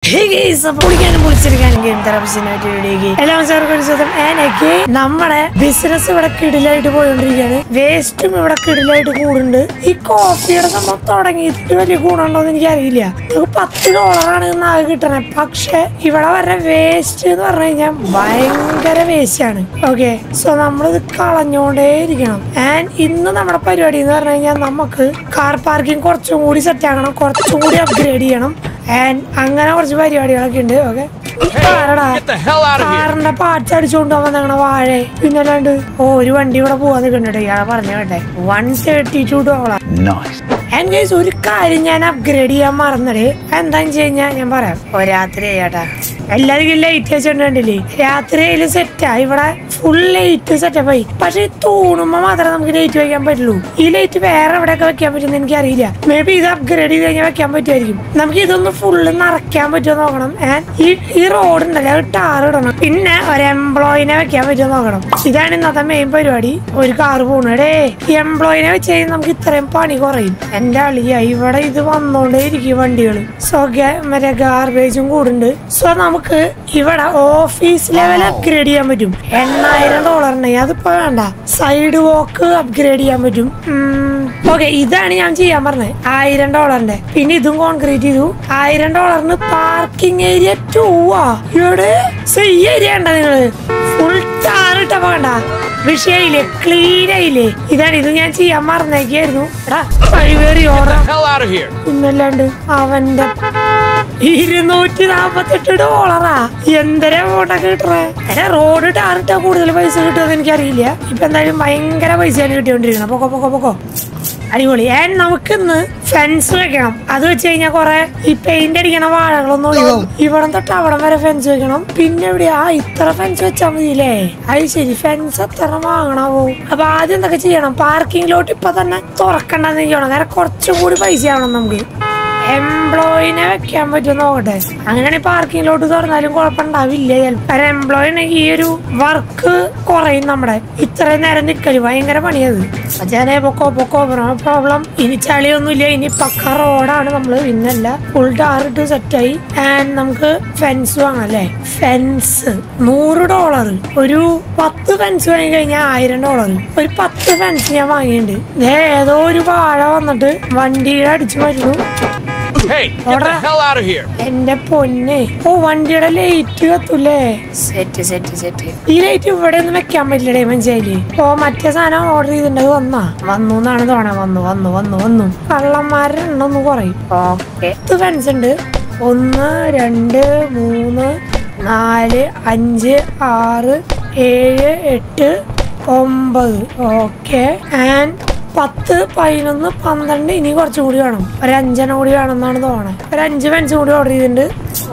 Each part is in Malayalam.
Hey guys, അപ്പൊ കുളിക്കാനും കുളിച്ചിരിക്കാനും ഗെയിം തെറാപ്പിസ്റ്റിനായിട്ട് വീഡിയോ എല്ലാം സാർക്ക് ഒരു സ്വന്തം എനിക്ക് നമ്മുടെ ബിസിനസ് ഇവിടെ കിടിലായിട്ട് പോയോണ്ടിരിക്കുകയാണ് വേസ്റ്റും ഇവിടെ കിടിലായിട്ട് കൂടുന്നുണ്ട് ഈ കോഫിയുടെ സംഭവം തുടങ്ങിയിട്ട് വലിയ ഗുണമുണ്ടോ എന്ന് എനിക്കറിയില്ല നമുക്ക് പത്ത് ഡോളറാണ് ഇന്ന് ആകെ കിട്ടണേ പക്ഷെ ഇവിടെ വരെ വേസ്റ്റ് എന്ന് പറഞ്ഞു കഴിഞ്ഞാൽ ഭയങ്കര വേസ്റ്റ് ആണ് ഓക്കെ സോ നമ്മളിത് കളഞ്ഞോണ്ടേ ഇരിക്കണം ആൻഡ് ഇന്ന് നമ്മുടെ പരിപാടി എന്ന് പറഞ്ഞു കഴിഞ്ഞാൽ നമുക്ക് കാർ പാർക്കിംഗ് കുറച്ചും കൂടി സെറ്റ് ആക്കണം കുറച്ചും കൂടി അപ്ഗ്രേഡ് ചെയ്യണം ആൻഡ് അങ്ങനെ കുറച്ച് പരിപാടികളൊക്കെ ഉണ്ട് okay Get the hell out of here! കാറിന്റെ പാർട്സ് അടിച്ചുകൊണ്ട് പോകാൻ ഞങ്ങളുടെ വാഴ പിന്നെ അല്ലാണ്ട് ഓ ഒരു വണ്ടി ഇവിടെ പോവാൻ നിൽക്കുന്നുണ്ട് ഇയാളെ പറഞ്ഞു കേട്ടെ one thirty two dollar Nice. And guys ഒരു കാര്യം ഞാൻ അപ്ഗ്രേഡ് ചെയ്യാൻ മറന്നടേ എന്താന്ന് വെച്ച് കഴിഞ്ഞാൽ ഞാൻ പറയാം ഓ രാത്രി ചേട്ടാ എല്ലാവർക്കും ലൈറ്റ് വെച്ചിട്ട് കണ്ടില്ലേ രാത്രി അതിൽ സെറ്റാ ഇവിടെ ഫുൾ ലൈറ്റ് സെറ്റപ്പ് ആയി പക്ഷെ ഈ തൂണുമ്പോ മാത്രമേ നമുക്ക് ലൈറ്റ് വെക്കാൻ പറ്റുള്ളൂ ഈ ലൈറ്റ് വേറെ എവിടെയൊക്കെ വെക്കാൻ പറ്റുമെന്ന് എനിക്കറിയില്ല മേ ബി ഇത് അപ്ഗ്രേഡ് ചെയ്ത് കഴിഞ്ഞാൽ വെക്കാൻ പറ്റുമായിരിക്കും നമുക്ക് ഇതൊന്ന് ഫുള്ള് നിറയ്ക്കാൻ പറ്റുമോ നോക്കണം ആൻഡ് ഈ ഈ റോഡ് ഉണ്ടല്ലോ അത് ടാർ ഇടണം പിന്നെ ഒരു എംപ്ലോയിനെ വെക്കാൻ പറ്റുമോ നോക്കണം ഇതാണ് ഇന്നത്തെ മെയിൻ പരിപാടി ഒരു കാറ് പോണടേ ഈ എംപ്ലോയിനെ വെച്ച് കഴിഞ്ഞാൽ നമുക്ക് ഇത്രയും പണി കുറയും എന്റെ അളിയ ഇവിടെ ഇത് വന്നോണ്ടേ ഇരിക്കും വണ്ടികൾ സോ മറ്റേ ഗാർബേജും കൂടുണ്ട് സോ നമുക്ക് ഇവിടെ ഓഫീസ് ലെവൽ അപ്ഗ്രേഡ് ചെയ്യാൻ പറ്റും എണ്ണായിരം ഡോളറിനെങ്കിൽ അതിപ്പോ വേണ്ട സൈഡ് വോക്ക് അപ്ഗ്രേഡ് ചെയ്യാൻ പറ്റും ഓക്കെ ഇതാണ് ഞാൻ ചെയ്യാൻ പറഞ്ഞത് ആയിരം ഡോളറിന്റെ പിന്നെ ഇതും കോൺക്രീറ്റ് ചെയ്തു ആയിരം ഡോളറിന് പാർക്കിംഗ് ഏരിയ ടൂ ആ ഇവിടെ സെയ് ഏരിയ ഉണ്ടോ നിങ്ങള് ഫുൾ ടാറിട്ട വേണ്ട വിഷയയില്ലേ ക്ലീൻ ആയില്ലേ ഇതാണ് ഇത് ഞാൻ ചെയ്യാൻ മറന്നേക്കായിരുന്നു എടാ കഴിവേറി ഓടാ Hell out of here! പിന്നല്ലാണ്ട് അവന്റെ ഇരുന്നൂറ്റി നാപ്പത്തെട്ട് ഡോളറാ എന്തര ഫോട്ടൊക്കെ കിട്ടറേ എടാ റോഡ് ടാറിട്ടാ കൂടുതൽ പൈസ കിട്ടുമെന്ന് എനിക്കറിയില്ല ഇപ്പൊ എന്തായാലും ഭയങ്കര പൈസയാണ് കിട്ടിക്കൊണ്ടിരിക്കണം പൊക്കോ പൊക്കോ പൊക്കോ അടിപൊളി ആൻഡ് നമുക്കിന്ന് ഫെൻസ് വെക്കണം അത് വെച്ച് കഴിഞ്ഞാൽ കുറെ ഈ പെയിന്റ് അടിക്കണ വാഴകളൊന്നും ഒഴിവാകും ഇവിടെ തൊട്ട് അവിടെ വരെ ഫെൻസ് വെക്കണം പിന്നെ എവിടെയാ ആ ഇത്ര ഫെൻസ് വെച്ചാൽ മതിയില്ലേ അത് ശരി ഫെൻസ് എത്ര വാങ്ങണാവോ അപ്പൊ ആദ്യം എന്തൊക്കെ ചെയ്യണം പാർക്കിങ്ങിലോട്ട് ഇപ്പൊ തന്നെ തുറക്കണ്ടെന്ന് ചെയ്യണം നേരെ കുറച്ചും കൂടി പൈസ ആവണം നമുക്ക് എംപ്ലോയിനെ വെക്കാൻ പറ്റുമോ നോക്കട്ടെ അങ്ങനെയാണെങ്കിൽ പാർക്കിങ്ങിലോട്ട് തുറന്നാലും കുഴപ്പമുണ്ടാവില്ല ചിലപ്പോൾ എംപ്ലോയിനെ ഈ ഒരു വർക്ക് കുറയും നമ്മുടെ ഇത്രയും നേരം നിൽക്കല് ഭയങ്കര പണിയത് അച്ഛനെ പൊക്കോ പൊക്കോ പ്രോബ്ലം ഇനി ചളിയൊന്നുമില്ല ഇനി പക്ക റോഡാണ് നമ്മൾ പിന്നല്ല ഫുൾ ടാറിട്ട് സെറ്റായി ആൻഡ് നമുക്ക് ഫെൻസ് വാങ്ങാം അല്ലേ ഫെൻസ് നൂറ് ഡോളർ ഒരു പത്ത് ഫെൻസ് വാങ്ങി കഴിഞ്ഞാൽ ആയിരം ഡോളർ ഒരു പത്ത് ഫെൻസ് ഞാൻ വാങ്ങിയിട്ടുണ്ട് ദേ ഏതോ ഒരു വാഴ വന്നിട്ട് വണ്ടിയുടെ അടിച്ചു വരുന്നു Hey, get the hell out of here! എന്റെ പൊന്നെ ഓ വണ്ടിയുടെ ലൈറ്റ് കത്തൂലേ സെറ്റ് സെറ്റ് സെറ്റ് ഈ ലൈറ്റ് ഇവിടെ ഒന്നും വെക്കാൻ പറ്റില്ലടേ മനസ്സിലായില്ലേ ഓ മറ്റേ സാധനം ഓർഡർ ചെയ്തിട്ടുണ്ട് അത് വന്നാ വന്നു എന്നാണ് തോന്നണേ വന്നു വന്നു വന്നു വന്നു കള്ളന്മാരുടെ എണ്ണം ഒന്ന് കുറയും ഓക്കെ ഫെൻസ് ഉണ്ട് ഒന്ന് രണ്ട് മൂന്ന് നാല് അഞ്ച് ആറ് ഏഴ് എട്ട് ഒമ്പത് ഓക്കെ ആൻഡ് പത്ത് പതിനൊന്ന് പന്ത്രണ്ട് ഇനി കുറച്ചും കൂടി വേണം ഒരു അഞ്ചെണ്ണം കൂടി വേണം എന്നാണ് തോന്നണത് ഒരു അഞ്ച് ഫെൻസ് കൂടി ഓർഡർ ചെയ്തിട്ടുണ്ട്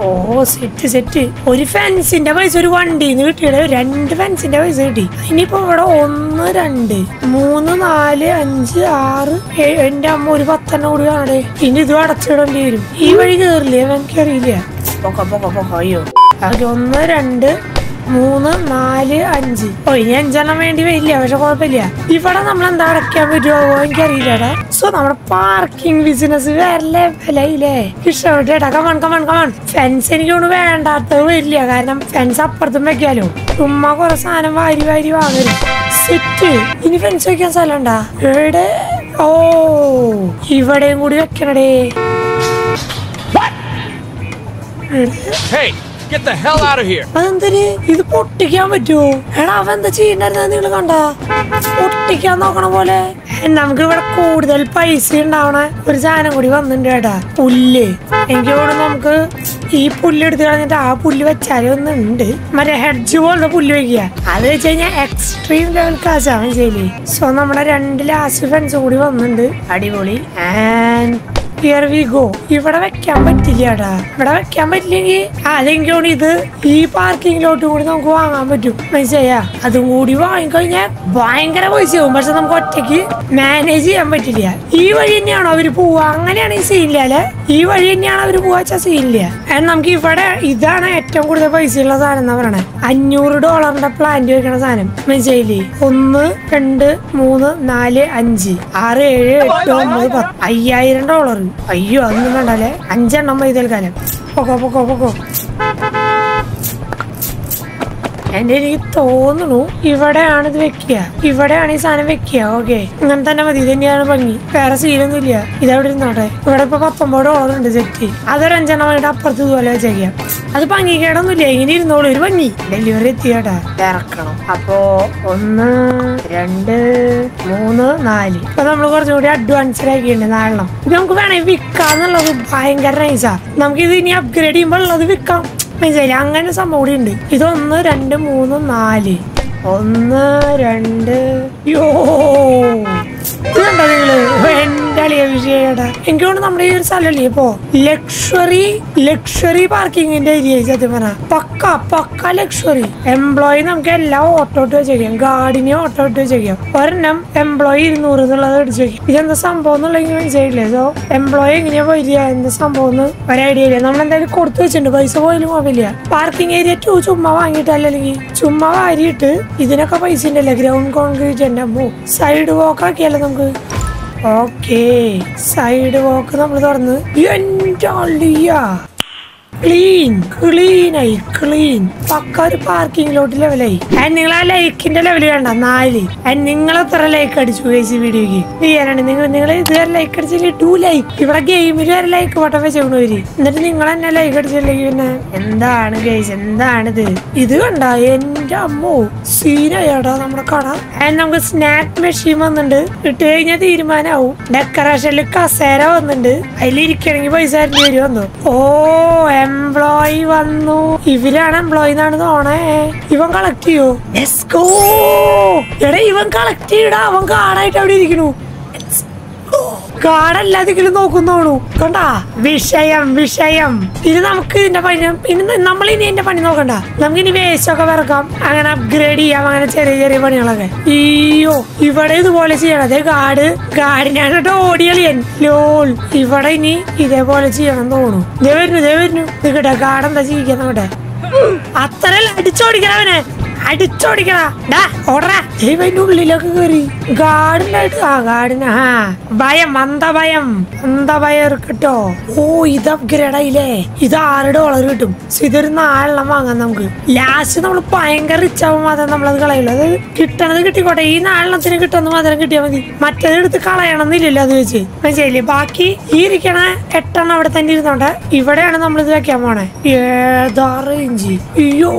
ഓ സെറ്റ് സെറ്റ് ഒരു ഫെൻസിന്റെ പൈസ ഒരു വണ്ടിയിൽ നിന്ന് കിട്ടിയത് രണ്ട് ഫെൻസിന്റെ പൈസ കിട്ടി ഇനിയിപ്പോ ഇവിടെ ഒന്ന് രണ്ട് മൂന്ന് നാല് അഞ്ച് ആറ് ഏഴ് എന്റെ അമ്മ ഒരു പത്തെണ്ണം കൂടി വേണേ ഇനി ഇത് അടച്ചിടേണ്ടി വരും ഈ വഴി കയറില്ലേ എനിക്കറിയില്ല പൊക്ക പൊക്ക പൊക്ക അയ്യോ ഓക്കെ ഒന്ന് രണ്ട് മൂന്ന് നാല് അഞ്ച് ഓ ഇനി അഞ്ചെണ്ണം വേണ്ടി വരില്ല പക്ഷെ കുഴപ്പമില്ല ഇവിടെ നമ്മൾ എന്താ അടയ്ക്കാൻ പറ്റുമോ എനിക്കറിയില്ല സോ നമ്മുടെ പാർക്കിംഗ് ബിസിനസ് വേറെ വിലയില്ലേ ഇഷ്ടപ്പെട്ടു കേട്ടാ കമൺ കമൺ കമൺ ഫെൻസ് എനിക്ക് കൊണ്ട് വേണ്ടാത്തത് വരില്ല കാരണം ഫെൻസ് അപ്പുറത്തും വെക്കാലോ ചുമ്മാ കുറെ സാധനം വാരി വാരി വാങ്ങരുത് സെറ്റ് ഇനി ഫെൻസ് വെക്കാൻ സ്ഥലം ഉണ്ടാ എവിടെ ഓ ഇവിടെയും കൂടി വെക്കണടേ Hey, get the hell out of here! അതെന്തിന് ഇത് പൊട്ടിക്കാൻ പറ്റുമോ എടാ അവൻ എന്താ ചെയ്യണ്ടായിരുന്ന നിങ്ങൾ കണ്ട പൊട്ടിക്കാൻ നോക്കണ പോലെ നമുക്ക് ഇവിടെ കൂടുതൽ പൈസ ഉണ്ടാവണ ഒരു സാധനം കൂടി വന്നിട്ടുണ്ട് കേട്ടാ പുല്ല് എനിക്ക് തോന്നുന്നു നമുക്ക് ഈ പുല്ല് എടുത്ത് കളഞ്ഞിട്ട് ആ പുല്ല് വെച്ചാലും ഒന്നുണ്ട് മറ്റേ ഹെഡ്ജ് പോലത്തെ പുല്ല് വെക്കുക അത് വെച്ച് കഴിഞ്ഞാൽ എക്സ്ട്രീം ലെവൽ കാശാണ് ചെയ്യല് സോ നമ്മുടെ രണ്ട് ലാസ്റ്റ് ഫ്രണ്ട്സും കൂടി വന്നിട്ടുണ്ട് അടിപൊളി ആൻഡ് ഹിയർ വി ഗോ ഇവിടെ വെക്കാൻ പറ്റില്ല ചേട്ടാ ഇവിടെ വെക്കാൻ പറ്റില്ലെങ്കിൽ അല്ലെങ്കിൽ കൂടി ഇത് ഈ പാർക്കിങ്ങിലോട്ടും കൂടി നമുക്ക് വാങ്ങാൻ പറ്റും മനസ്സിലായാ അതും കൂടി വാങ്ങിക്കഴിഞ്ഞാൽ ഭയങ്കര പൈസയാവും പക്ഷെ നമുക്ക് ഒറ്റയ്ക്ക് മാനേജ് ചെയ്യാൻ പറ്റില്ല ഈ വഴി തന്നെയാണോ അവര് പോവുക അങ്ങനെയാണ് ഈ സീനില്ല അല്ലെ ഈ വഴി തന്നെയാണ് അവര് പോവാ വെച്ചാൽ സീനില്ല And നമുക്ക് ഇവിടെ ഇതാണ് ഏറ്റവും കൂടുതൽ പൈസയുള്ള സാധനം എന്നാ പറയണേ അഞ്ഞൂറ് ഡോളറിന്റെ പ്ലാന്റ് വെക്കണ സാധനം മനസ്സിലായില്ലേ ഒന്ന് രണ്ട് മൂന്ന് നാല് അഞ്ച് ആറ് ഏഴ് എട്ട് ഒമ്പത് പത്ത് അയ്യായിരം ഡോളർ ചെയ്തു അയ്യോ അതൊന്നും വേണ്ടല്ലേ അഞ്ചെണ്ണം മതി തൽക്കാലം പൊക്കോ പൊക്കോ പൊക്കോ എന്റെ എനിക്ക് തോന്നുന്നു ഇവിടെയാണ് ഇത് വെക്കുക ഇവിടെയാണ് ഈ സാധനം വെക്കുക ഓക്കെ ഇങ്ങനെ തന്നെ മതി ഇത് തന്നെയാണ് ഭംഗി വേറെ സീനൊന്നും ഇല്ല ഇതവിടെ ഇരുന്നോട്ടെ ഇവിടെ ഇപ്പൊ പത്തൊമ്പത് ഡോളർ ഉണ്ട് സെറ്റ് അതൊരു അഞ്ചെണ്ണം വേണ്ടി അപ്പുറത്ത് ഇതുപോലെ വെച്ചേക്കാം അത് ഭംഗിക്കേടൊന്നുമില്ല ഇങ്ങനെ ഇരുന്നോളൂ ഒരു ഭംഗി ഡെലിവറി എത്തിയാട്ടാ ഇറക്കണം അപ്പോ ഒന്ന് രണ്ട് മൂന്ന് നാല് ഇപ്പൊ നമ്മൾ കുറച്ചും കൂടി അഡ്വാൻസ്ഡ് ആക്കിയിട്ടുണ്ട് നാലെണ്ണം ഇത് നമുക്ക് വേണമെങ്കിൽ വിൽക്കാന്നുള്ളത് ഭയങ്കര നൈസാ നമുക്ക് ഇത് ഇനി അപ്ഗ്രേഡ് ചെയ്യുമ്പോൾ ഉള്ളത് വിൽക്കാം മനസ്സിലായില്ലേ അങ്ങനെ സംഭവം കൂടി ഉണ്ട് ഇതൊന്ന് രണ്ട് മൂന്ന് നാല് ഒന്ന് രണ്ട് യോ ഇതുണ്ടോ നിങ്ങള് എന്റെ അളിയ വിഷയടാ എനിക്ക് തോന്നുന്നു നമ്മുടെ ഈ ഒരു സ്ഥലമല്ലേ ഇപ്പോ ലക്ഷറി ലക്ഷറി പാർക്കിങ്ങിന്റെ ഏരിയ സത്യം പറഞ്ഞ പക്ക പക്ക ലക്ഷറി എംപ്ലോയി നമുക്ക് എല്ലാം ഓട്ടോ ഇട്ട് വെച്ചേക്കാം ഗാർഡിനെ ഓട്ടോ ഇട്ട് വെച്ചേക്കാം ഒരെണ്ണം എംപ്ലോയി ഇരുന്നൂറ് എന്നുള്ളത് അടിച്ചു വെക്കാം ഇതെന്താ സംഭവം എന്നുള്ള എനിക്ക് മനസ്സിലായില്ലേ സോ എംപ്ലോയി എങ്ങനെയാ വരിക എന്താ സംഭവം എന്ന് ഒരു ഐഡിയ ഇല്ല നമ്മൾ എന്തായാലും കൊടുത്തു വെച്ചിട്ടുണ്ട് പൈസ പോയാലും കുഴപ്പമില്ല പാർക്കിംഗ് ഏരിയ ടു ചുമ്മാ വാങ്ങിയിട്ടല്ല അല്ലെങ്കിൽ ചുമ്മാ വാരിയിട്ട് ഇതിനൊക്കെ പൈസ ഉണ്ടല്ലേ ഗ്രൗണ്ട് കോൺക്രീറ്റ് തന്നെ അമ്മോ സൈഡ് വോക്ക് ആക്കിയല്ലോ നമുക്ക് ഓക്കേ സൈഡ് വോക്ക് നമ്മൾ തുറന്ന് എന്റെ അളിയാ ക്ലീൻ ക്ലീൻ ആയി ക്ലീൻ പക്ക ഒരു പാർക്കിംഗ് ലോട്ട് ലെവലായി ആൻഡ് നിങ്ങൾ ആ ലൈക്കിന്റെ ലെവൽ വേണ്ട നാല് ആൻഡ് നിങ്ങൾ എത്ര ലൈക്ക് അടിച്ചു ഗൈസ് ഈ വീഡിയോക്ക് ചെയ്യാനാണ് നിങ്ങൾ നിങ്ങൾ ഇതുവരെ ലൈക്ക് അടിച്ചില്ല ടു ലൈക്ക് ഇവിടെ ഗെയിമിൽ വരെ ലൈക്ക് പട്ടം വെച്ചേക്കണവര് എന്നിട്ട് നിങ്ങൾ തന്നെ ലൈക്ക് അടിച്ചില്ലെങ്കിൽ പിന്നെ എന്താണ് ഗൈസ് എന്താണിത് ഇത് കണ്ട എന്റെ അമ്മോ സീനായിട്ടാ നമ്മുടെ കട ആൻഡ് നമുക്ക് സ്നാക്ക് മെഷീൻ വന്നിട്ടുണ്ട് ഇട്ട് കഴിഞ്ഞാൽ തീരുമാനമാവും ഡെക്കറേഷനിൽ കസേര വന്നിട്ടുണ്ട് അതിലിരിക്കണമെങ്കിൽ പൈസ തരേണ്ടി വരും വന്നു ഓ എംപ്ലോയി വന്നു ഇവരാണ് എംപ്ലോയി എന്നാണ് തോണേ ഇവൻ കളക്ട് ചെയ്യോ Let's go. എടാ ഇവൻ കളക്ട് ചെയ്യടാ അവൻ കാടായിട്ട് അവിടെ ഇരിക്കണു കാടല്ലാതെങ്കിലും നോക്കുന്നോണു കണ്ടാ വിഷയം വിഷയം ഇനി നമുക്ക് ഇതിന്റെ പണി ഇനി നമ്മൾ ഇനി എന്റെ പണി നോക്കണ്ട നമുക്ക് ഇനി വേസ്റ്റ് ഒക്കെ വിറക്കാം അങ്ങനെ അപ്ഗ്രേഡ് ചെയ്യാം അങ്ങനെ ചെറിയ ചെറിയ പണികളൊക്കെ അയ്യോ ഇവിടെ ഇതുപോലെ ചെയ്യണം അതേ കാട് കാടിനാണ് കേട്ടോ ഓടിയളിയൻ ലോൾ ഇവിടെ ഇനി ഇതേപോലെ ചെയ്യണം തോന്നുന്നു ദേ വരുന്നു ദേ വരുന്നു നിക്കട്ടെ കാടെന്താ ജീവിക്കാൻ നോട്ടെ അത്രല്ല അടിച്ചോടിക്കണവനെ അടിച്ചോടിക്കണ ഡാ ഓടറാ ദൈവന്റെ ഉള്ളിലൊക്കെ കയറി ഗാർഡിനായിട്ട് ആ ഗാർഡിന് ആ ഭയം അന്തഭയം അന്തഭയം ഇരിക്കട്ടോ ഓ ഇത് അപ്ഗ്രേഡ് ആയില്ലേ ഇത് ആറ് ഡോളർ കിട്ടും So ഇതൊരു നാലെണ്ണം വാങ്ങാം നമുക്ക് ലാസ്റ്റ് നമ്മൾ ഭയങ്കര റിച്ച് ആവുമ്പോൾ മാത്രം നമ്മളത് കളയുള്ളൂ അത് കിട്ടണത് കിട്ടിക്കോട്ടെ ഈ നാലെണ്ണത്തിന് കിട്ടുന്നത് മാത്രം കിട്ടിയാൽ മതി മറ്റേത് എടുത്ത് കളയണം എന്നില്ലല്ലോ അത് വെച്ച് മനസ്സിലായില്ലേ ബാക്കി ഈ ഇരിക്കണ എട്ടെണ്ണം അവിടെ തന്നെ ഇരുന്നോട്ടെ ഇവിടെയാണ് നമ്മൾ ഇത് വെക്കാൻ പോണേ ഏതാ റേഞ്ച് അയ്യോ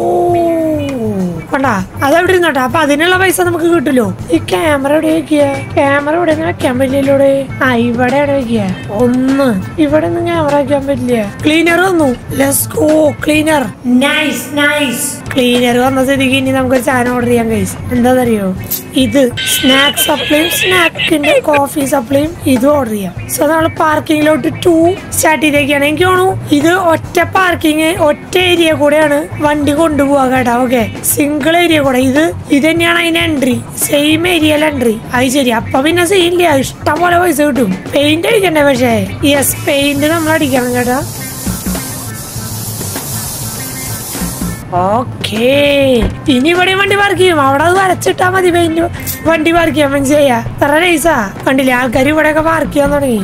കണ്ടാ അതെവിടെ ഇരുന്നോട്ടെ അപ്പൊ അതിനുള്ള പൈസ നമുക്ക് കിട്ടുമല്ലോ ഈ ക്യാമറ എവിടെ വെക്കുക ക്യാമറ ഇവിടെ നിന്ന് വെക്കാൻ പറ്റില്ലല്ലോ ഇവിടെ ആ ഇവിടെയാണ് വെക്കുക ഒന്ന് ഇവിടെ ഒന്നും ക്യാമറ വെക്കാൻ പറ്റില്ല ക്ലീനർ വന്നു let's go cleaner nice nice cleaner വന്ന സ്ഥിതിക്ക് ഇനി നമുക്കൊരു സാധനം ഓർഡർ ചെയ്യാൻ കഴിയും എന്താണെന്നറിയോ ഇത് സ്നാക്ക് സപ്ലൈയും സ്നാക്കിന്റെ കോഫി സപ്ലൈയും ഇതും ഓർഡർ ചെയ്യാം സോ നമ്മൾ പാർക്കിങ്ങിലോട്ട് ടു സ്റ്റാർട്ട് ചെയ്തേക്കാണ് എനിക്ക് തോന്നുന്നു ഇത് ഒറ്റ പാർക്കിങ് ഒറ്റ ഏരിയ കൂടെയാണ് വണ്ടി കൊണ്ടുപോവാ കേട്ടോ ഓക്കെ സിംഗിൾ ഏരിയ കൂടെ ഇത് ഇത് തന്നെയാണ് അതിന്റെ എൻട്രി സെയിം ഏരിയയിൽ എൻട്രി അത് ശരി അപ്പൊ പിന്നെ സീനില്ല ഇഷ്ടം പോലെ പൈസ കിട്ടും പെയിന്റ് അടിക്കണ്ടേ പക്ഷേ യെസ് പെയിന്റ് നമ്മൾ അടിക്കണം കേട്ടോ ഓക്കേ ഇനി ഇവിടെ വണ്ടി പാർക്ക് ചെയ്യും അവിടെ അത് വരച്ചിട്ടാ മതി പെയിന്റ് വണ്ടി പാർക്ക് ചെയ്യാൻ മനസ്സിലായ എത്ര നൈസാ കണ്ടില്ലേ ആൾക്കാർ ഇവിടെയൊക്കെ പാർക്ക് ചെയ്യാൻ തുടങ്ങി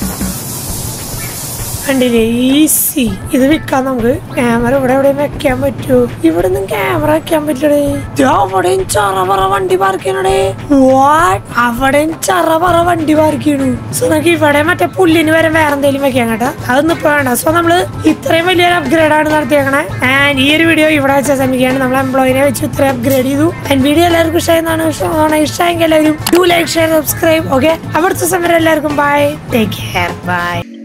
കണ്ടില്ലേ ഈസി ഇത് വിൽക്കാൻ നമുക്ക് ക്യാമറ ഇവിടെ എവിടെയും വെക്കാൻ പറ്റുമോ ഇവിടെ ഒന്നും ക്യാമറ വെക്കാൻ പറ്റടേ അവിടെയും ചറപറ വണ്ടി പാർക്ക് ചെയ്യണടേ വാട്ട് അവിടെയും ചറപറ വണ്ടി പാർക്ക് ചെയ്യണു സോ നമുക്ക് ഇവിടെ മറ്റേ പുല്ലിന് വരെ വേറെ എന്തെങ്കിലും വെക്കാൻ കേട്ടാ അതൊന്നും ഇപ്പൊ വേണ്ട സോ നമ്മള് ഇത്രയും വലിയൊരു അപ്ഗ്രേഡ് ആണ് നടത്തിയേക്കണേ ആൻഡ് ഈ ഒരു വീഡിയോ ഇവിടെ വെച്ചാൽ ശ്രമിക്കുകയാണ് നമ്മൾ എംപ്ലോയിനെ വെച്ച് ഇത്രയും അപ്ഗ്രേഡ് ചെയ്തു ആൻഡ് വീഡിയോ എല്ലാവർക്കും ഇഷ്ടമായെന്നാണ് ഇഷ്ടമാണ് ഇഷ്ടമെങ്കിൽ എല്ലാവരും to like share subscribe okay അവിടുത്തെ സമയം എല്ലാവർക്കും ബൈ ടേക്ക് കെയർ ബൈ